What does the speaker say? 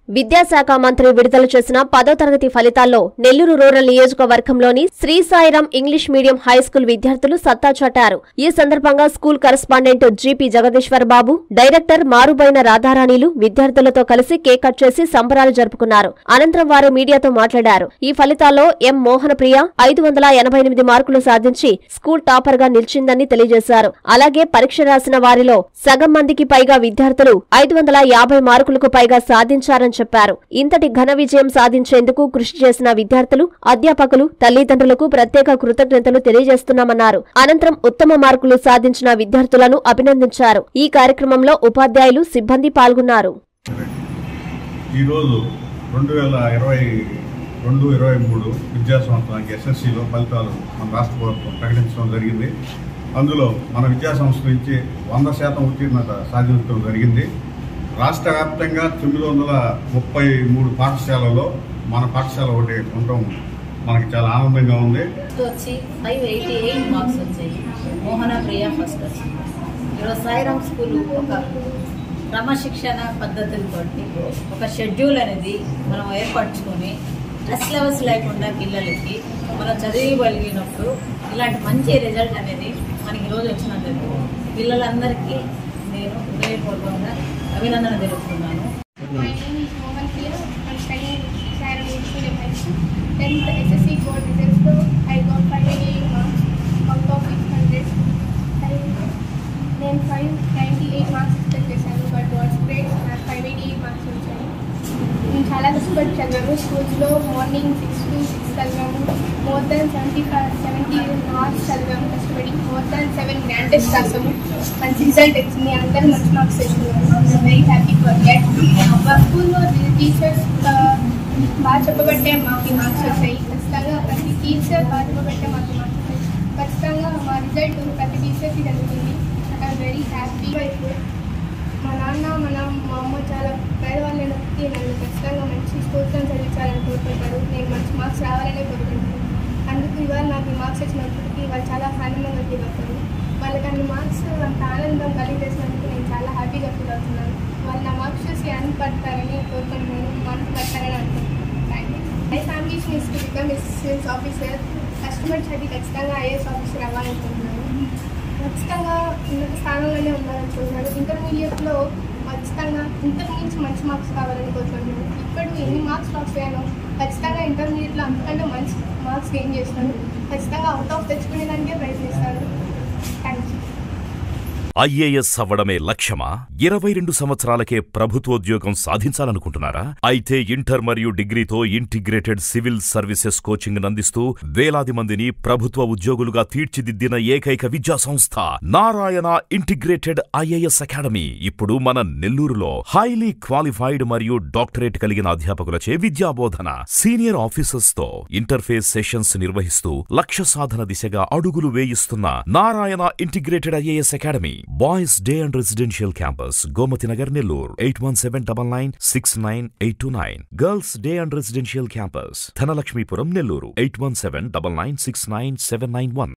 విద్యాశాఖ మంత్రి విడుదల చేసిన పదో తరగతి ఫలితాల్లో నెల్లూరు రూరల్ నియోజకవర్గంలోని Sri Sairam English medium high school విద్యార్థులు సత్తా చాటారు ఈ సందర్భంగా school correspondent GP Jagadishwar Babu director మారుబైన రాధారాణిలు విద్యార్థులతో కలిసి కేక్ కట్ చేసి సంబరాలు జరుపుకున్నారు అనంతరం వారు మీడియాతో మాట్లాడారు ఈ ఫలితాల్లో ఎం మోహన ప్రియ ఐదు వందల ఎనభై ఎనిమిది మార్కులు సాధించి స్కూల్ టాపర్ గా నిలిచిందని తెలియజేశారు అలాగే పరీక్ష రాసిన వారిలో సగం మందికి పైగా విద్యార్థులు ఐదు వందల యాభై మార్కులకు పైగా సాధించారని చెప్పారు ఇంతటి ఘన విజయం సాధించేందుకు కృషి చేసిన విద్యార్థులు అధ్యాపకులు తల్లిదండ్రులకు ప్రత్యేక కృతజ్ఞతలు తెలియజేస్తున్నామన్నారు అనంతరం ఉత్తమ మార్కులు సాధించిన విద్యార్థులను అభినందించారు ఈ కార్యక్రమంలో ఉపాధ్యాయులు సిబ్బంది పాల్గొన్నారు ఈరోజు రెండు వేల ఇరవై రెండు ఇరవై మూడు విద్యా సంవత్సరానికి ఎస్ఎస్సిలో ఫలితాలు మన రాష్ట్ర ప్రభుత్వం ప్రకటించడం జరిగింది అందులో మన విద్యా సంస్థ నుంచి వంద శాతం ఉత్తీర్ణత సాధించడం జరిగింది రాష్ట్ర వ్యాప్తంగా తొమ్మిది వందల ముప్పై మూడు పాఠశాలలో మన పాఠశాల ఒకటి ఉండటం మనకి చాలా ఆనందంగా ఉంది ఫస్ట్ వచ్చి ఫైవ్ ఎయిటీ ఎయిట్ మార్క్స్ వచ్చాయి మోహన ప్రియ ఫస్ట్ వచ్చింది ఈరోజు సాయిరామ్ స్కూల్ ఒక క్రమశిక్షణ పద్ధతులతో ఒక షెడ్యూల్ అనేది మనం ఏర్పరచుకొని స్ట్రెస్ లెవెల్స్ లేకుండా పిల్లలకి మనం చదివగలిగినప్పుడు ఇలాంటి మంచి రిజల్ట్ అనేది మనకి ఈరోజు వచ్చినందుకు పిల్లలందరికీ నేను హృదయపూర్వకంగా అభినందన తెలుపుతున్నాను My name is Mohan Priya. I'm studying in Saram School in High School. 10th SSC board results though I got 588 marks out of 600. I నేను 598 మార్క్స్ ఎక్స్పెక్ట్ చేశాను బట్ వాట్స్ గ్రేట్ నాకు 588 మార్క్స్ వచ్చాయి నేను చాలా కష్టపడి చదివాను స్కూల్స్లో మార్నింగ్ సిక్స్ టు సిక్స్ చదివాము more than seventy five seventy marks చదివాము కష్టపడి more than seven grand test రాసాము మంచి రిజల్ట్ వచ్చింది అందరూ మంచి మార్క్స్ తెచ్చుకున్నాము వెరీ హ్యాపీ ఫర్ దట్ మా స్కూల్లో టీచర్స్ బాగా చెప్పబట్టే మాకు ఈ మార్క్స్ వచ్చాయి ఖచ్చితంగా ప్రతి టీచర్ బాగా చెప్పబట్టే మాకు ఈ మార్క్స్ వచ్చాయి ఖచ్చితంగా మా రిజల్ట్ ప్రతి టీచర్కి జరుగుతుంది ఐ వెరీ హ్యాపీ మా నాన్న మన మా అమ్మ చాలా పేదవాళ్ళని నొక్కి నన్ను ఖచ్చితంగా మంచి స్కూల్స్లో చదివించాలని కోరుకుంటారు నేను మంచి మార్క్స్ రావాలనే కోరుకుంటాను అందుకు ఇవాళ నాకు ఈ మార్క్స్ వచ్చినప్పటికీ వాళ్ళు చాలా ఆనందంగా ఫీల్ అవుతారు వాళ్ళకి అన్ని మార్క్స్ అంత ఆనందం కలిగేసినందుకు నేను చాలా హ్యాపీగా ఫీల్ అవుతున్నాను వాళ్ళు నా మార్క్స్ చూసి ఆనందపడతారని కోరుకుంటున్నాను మనసు పడతారని అనుకుంటున్నాను thank you my family means to become SS officer customer చదివి ఖచ్చితంగా ఐఏఎస్ ఆఫీసర్ అవ్వాలనుకుంటున్నాను ఖచ్చితంగా ఉన్నత స్థానంలోనే ఉండాలనుకుంటున్నాను ఇంటర్మీడియట్లో ఖచ్చితంగా ఇంటర్ నుంచి మంచి మార్క్స్ కావాలని కోరుకుంటున్నాను ఇప్పుడు ఎన్ని మార్క్స్ లాస్ అయ్యానో ఖచ్చితంగా ఇంటర్మీడియట్లో అంతకంటే మంచి మార్క్స్ గెయిన్ చేస్తాను ఖచ్చితంగా అవుట్ ఆఫ్ తెచ్చుకునేదానికే ప్రయత్నిస్తాను థ్యాంక్ యూ ఐఏఎస్ అవ్వడమే లక్ష్యమా ఇరవై రెండు సంవత్సరాలకే ప్రభుత్వోద్యోగం సాధించాలనుకుంటున్నారా అయితే ఇంటర్ మరియు డిగ్రీతో ఇంటిగ్రేటెడ్ సివిల్ సర్వీసెస్ కోచింగ్ అందిస్తూ వేలాది మందిని ప్రభుత్వ ఉద్యోగులుగా తీర్చిదిద్దిన ఏకైక విద్యా సంస్థ నారాయణ ఇంటిగ్రేటెడ్ ఐఏఎస్ అకాడమీ ఇప్పుడు మన నెల్లూరులో హైలీ క్వాలిఫైడ్ మరియు డాక్టరేట్ కలిగిన అధ్యాపకులచే విద్యాబోధన సీనియర్ ఆఫీసర్స్ తో ఇంటర్ఫేస్ సెషన్స్ నిర్వహిస్తూ లక్ష్య సాధన దిశగా అడుగులు వేయిస్తున్న Narayana integrated IAS academy boys day and residential campus Gomathi Nagar Nellore eight one seven double nine six nine eight two nine girls day and residential campus Dhanalakshmipuram Nellore eight one seven double nine six nine seven nine one